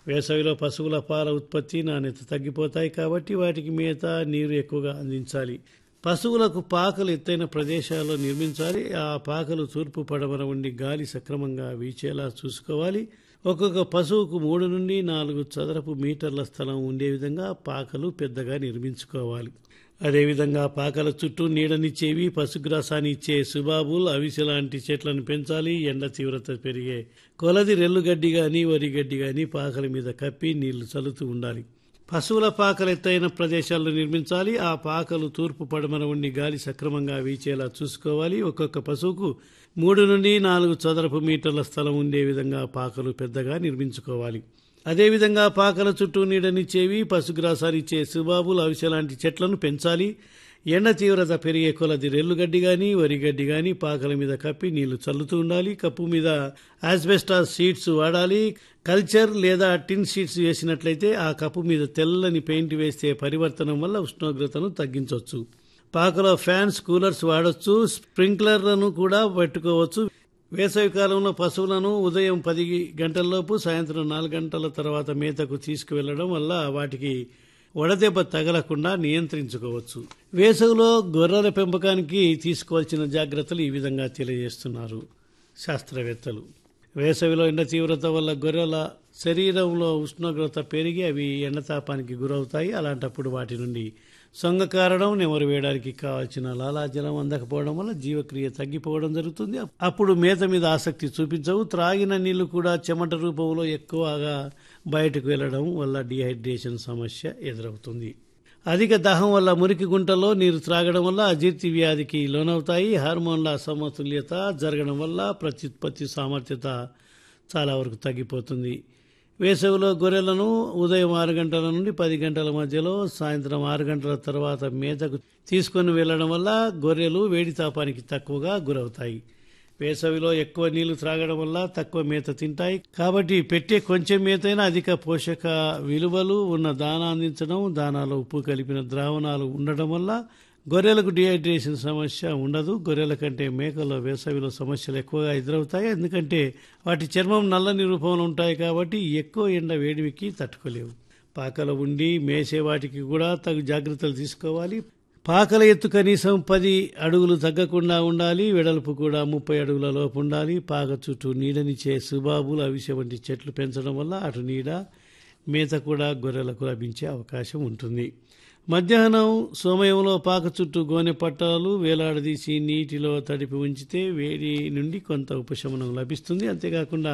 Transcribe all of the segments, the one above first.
వేసవిలో పశువుల పాల ఉత్పత్తి నాణ్యత తగ్గిపోతాయి కాబట్టి వాటికి మేత నీరు ఎక్కువగా అందించాలి పశువులకు పాకలు ఎత్తైన ప్రదేశాల్లో నిర్మించాలి ఆ పాకలు తూర్పు పడమర ఉండి గాలి సక్రమంగా వీచేలా చూసుకోవాలి ఒక్కొక్క పశువుకు మూడు నుండి నాలుగు చదరపు మీటర్ల స్థలం ఉండే విధంగా పాకలు పెద్దగా నిర్మించుకోవాలి అదేవిధంగా పాకల చుట్టూ నీడనిచ్చేవి పశుగ్రాసాన్ని ఇచ్చే సుబాబుల్ అవిసె లాంటి చెట్లను పెంచాలి ఎండ తీవ్రత పెరిగే కొలది రెల్లుగడ్డి గాని వరి గడ్డి గాని పాకల మీద కప్పి నీళ్లు చల్లుతూ ఉండాలి పశువుల పాకలు ఎత్తైన ప్రదేశాల్లో నిర్మించాలి ఆ పాకలు తూర్పు పడమర ఉండి గాలి సక్రమంగా వీచేలా చూసుకోవాలి ఒక్కొక్క పశువుకు మూడు నుండి నాలుగు చదరపు మీటర్ల స్థలం ఉండే విధంగా పాకలు పెద్దగా నిర్మించుకోవాలి అదేవిధంగా పాకల చుట్టూ నీడనిచ్చేవి పశుగ్రాసానిచ్చే సుబాబులు అవిసె లాంటి చెట్లను పెంచాలి ఎండ తీవ్రత పెరిగే కొలది రెల్లుగడ్డి గాని వరిగడ్డి గాని పాకల మీద కప్పి నీళ్లు చల్లుతూ ఉండాలి కప్పు మీద ఆస్బెస్టాస్ షీట్స్ వాడాలి కల్చర్ లేదా టిన్ షీట్స్ వేసినట్లయితే ఆ కప్పు మీద తెల్లని పెయింట్ వేస్తే పరివర్తనం వల్ల ఉష్ణోగ్రతను తగ్గించవచ్చు పాకలో ఫ్యాన్స్ కూలర్స్ వాడొచ్చు స్ప్రింక్లర్లను కూడా పెట్టుకోవచ్చు వేసవి కాలంలో పశువులను ఉదయం పది గంటలలోపు సాయంత్రం నాలుగు గంటల తర్వాత మేతకు తీసుకువెళ్లడం వల్ల వాటికి వడదెబ్బ తగలకుండా నియంత్రించుకోవచ్చు వేసవిలో గొర్రెల పెంపకానికి తీసుకోవాల్సిన జాగ్రత్తలు ఈ విధంగా తెలియజేస్తున్నారు శాస్త్రవేత్తలు వేసవిలో ఎండ తీవ్రత వల్ల గొర్రెల శరీరంలో ఉష్ణోగ్రత పెరిగి అవి ఎండతాపానికి గురవుతాయి అలాంటప్పుడు వాటి నుండి సొంగ కారడం నెమరు వేయడానికి కావాల్సిన లాలాజలం అందకపోవడం వల్ల జీవక్రియ తగ్గిపోవడం జరుగుతుంది అప్పుడు మేత మీద ఆసక్తి చూపించవు త్రాగిన నీళ్లు కూడా చెమట రూపంలో ఎక్కువగా బయటకు వెళ్లడం వల్ల డిహైడ్రేషన్ సమస్య ఎదురవుతుంది అధిక దాహం వల్ల మురికి గుంటలో నీరు త్రాగడం వల్ల అజీర్తి వ్యాధికి లోనవుతాయి హార్మోన్ల అసమతుల్యత జరగడం వల్ల ప్రత్యుత్పత్తి సామర్థ్యత చాలా వరకు తగ్గిపోతుంది వేసవిలో గొర్రెలను ఉదయం ఆరు గంటల నుండి పది గంటల మధ్యలో సాయంత్రం ఆరు గంటల తర్వాత మేతకు తీసుకొని వెళ్లడం వల్ల గొర్రెలు వేడి తాపానికి తక్కువగా గురవుతాయి వేసవిలో ఎక్కువ నీళ్లు త్రాగడం వల్ల తక్కువ మేత తింటాయి కాబట్టి పెట్టే కొంచెం మేతైనా అధిక పోషక విలువలు ఉన్న దానా అందించడం దానాలో ఉప్పు కలిపిన ద్రావణాలు ఉండడం వల్ల గొర్రెలకు డిహైడ్రేషన్ సమస్య ఉండదు గొర్రెల కంటే మేకల్లో వేసవిలో సమస్యలు ఎక్కువగా ఎదురవుతాయి ఎందుకంటే వాటి చర్మం నల్లని రూపంలో ఉంటాయి కాబట్టి ఎక్కువ ఎండ వేడివికి తట్టుకోలేవు పాకలు ఉండి మేసే వాటికి కూడా తగు జాగ్రత్తలు తీసుకోవాలి పాకల ఎత్తు కనీసం పది అడుగులు తగ్గకుండా ఉండాలి వెడల్పు కూడా ముప్పై అడుగుల లోపు ఉండాలి పాక చుట్టూ నీడనిచ్చే సుబాబులు అవిసె వంటి చెట్లు పెంచడం వల్ల అటు నీడ మేత కూడా గొర్రెలకు లభించే అవకాశం ఉంటుంది మధ్యాహ్నం సమయంలో పాక చుట్టూ గోనె పట్టాలు వేలాడదీసి నీటిలో తడిపి ఉంచితే వేడి నుండి కొంత ఉపశమనం లభిస్తుంది అంతేకాకుండా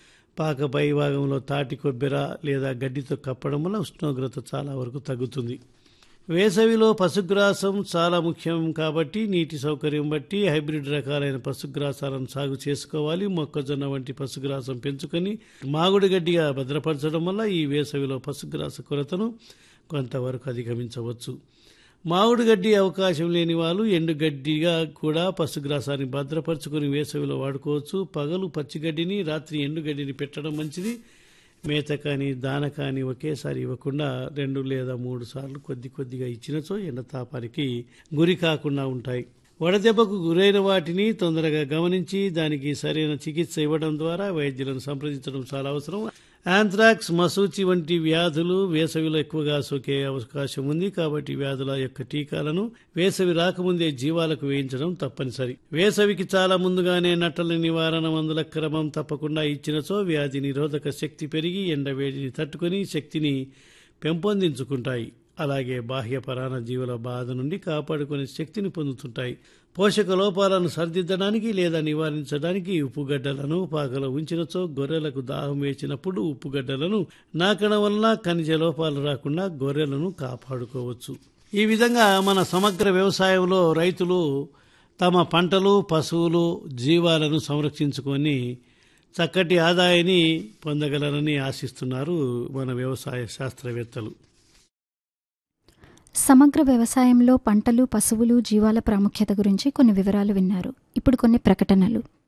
పాక పై భాగంలో తాటి కొబ్బెర లేదా గడ్డితో కప్పడం వల్ల ఉష్ణోగ్రత చాలా వరకు తగ్గుతుంది వేసవిలో పశుగ్రాసం చాలా ముఖ్యం కాబట్టి నీటి సౌకర్యం బట్టి హైబ్రిడ్ రకాలైన పశుగ్రాసాలను సాగు చేసుకోవాలి మొక్కజొన్న వంటి పశుగ్రాసం పెంచుకొని మాగుడి గడ్డిగా భద్రపరచడం వల్ల ఈ వేసవిలో పశుగ్రాస కొరతను కొంతవరకు అధిగమించవచ్చు మామిడి గడ్డి అవకాశం లేని వాళ్ళు ఎండుగడ్డిగా కూడా పశుగ్రాసాన్ని భద్రపరచుకుని వేసవిలో వాడుకోవచ్చు పగలు పచ్చిగడ్డిని రాత్రి ఎండుగడ్డిని పెట్టడం మంచిది మేత కానీ దాన కానీ ఒకేసారి ఇవ్వకుండా రెండు లేదా మూడు సార్లు కొద్ది కొద్దిగా ఇచ్చినచో ఎండతాపానికి గురి కాకుండా ఉంటాయి వడదెబ్బకు గురైన వాటిని తొందరగా గమనించి దానికి సరైన చికిత్స ఇవ్వడం ద్వారా వైద్యులను సంప్రదించడం చాలా అవసరం యాంథ్రాక్స్ మసూచి వంటి వ్యాధులు వేసవిలో ఎక్కువగా సోకే అవకాశం ఉంది కాబట్టి వ్యాధుల యొక్క టీకాలను వేసవి రాకముందే జీవాలకు వేయించడం తప్పనిసరి వేసవికి చాలా ముందుగానే నట్టల నివారణ మందుల క్రమం తప్పకుండా ఇచ్చినచో వ్యాధి నిరోధక శక్తి పెరిగి ఎండవేడిని తట్టుకుని శక్తిని పెంపొందించుకుంటాయి అలాగే బాహ్య పరాణ జీవుల బాధ నుండి కాపాడుకునే శక్తిని పొందుతుంటాయి పోషక లోపాలను సరిదిద్దడానికి లేదా నివారించడానికి ఉప్పుగడ్డలను పాకలో ఉంచినచో గొర్రెలకు దాహం వేసినప్పుడు ఉప్పుగడ్డలను నాకడం వల్ల ఖనిజ లోపాలు రాకుండా గొర్రెలను కాపాడుకోవచ్చు ఈ విధంగా మన సమగ్ర వ్యవసాయంలో రైతులు తమ పంటలు పశువులు జీవాలను సంరక్షించుకొని చక్కటి ఆదాయాన్ని పొందగలరని ఆశిస్తున్నారు మన వ్యవసాయ శాస్త్రవేత్తలు సమగ్ర వ్యవసాయంలో పంటలు పశువులు జీవాల ప్రాముఖ్యత గురించి కొన్ని వివరాలు విన్నారు ఇప్పుడు కొన్ని ప్రకటనలు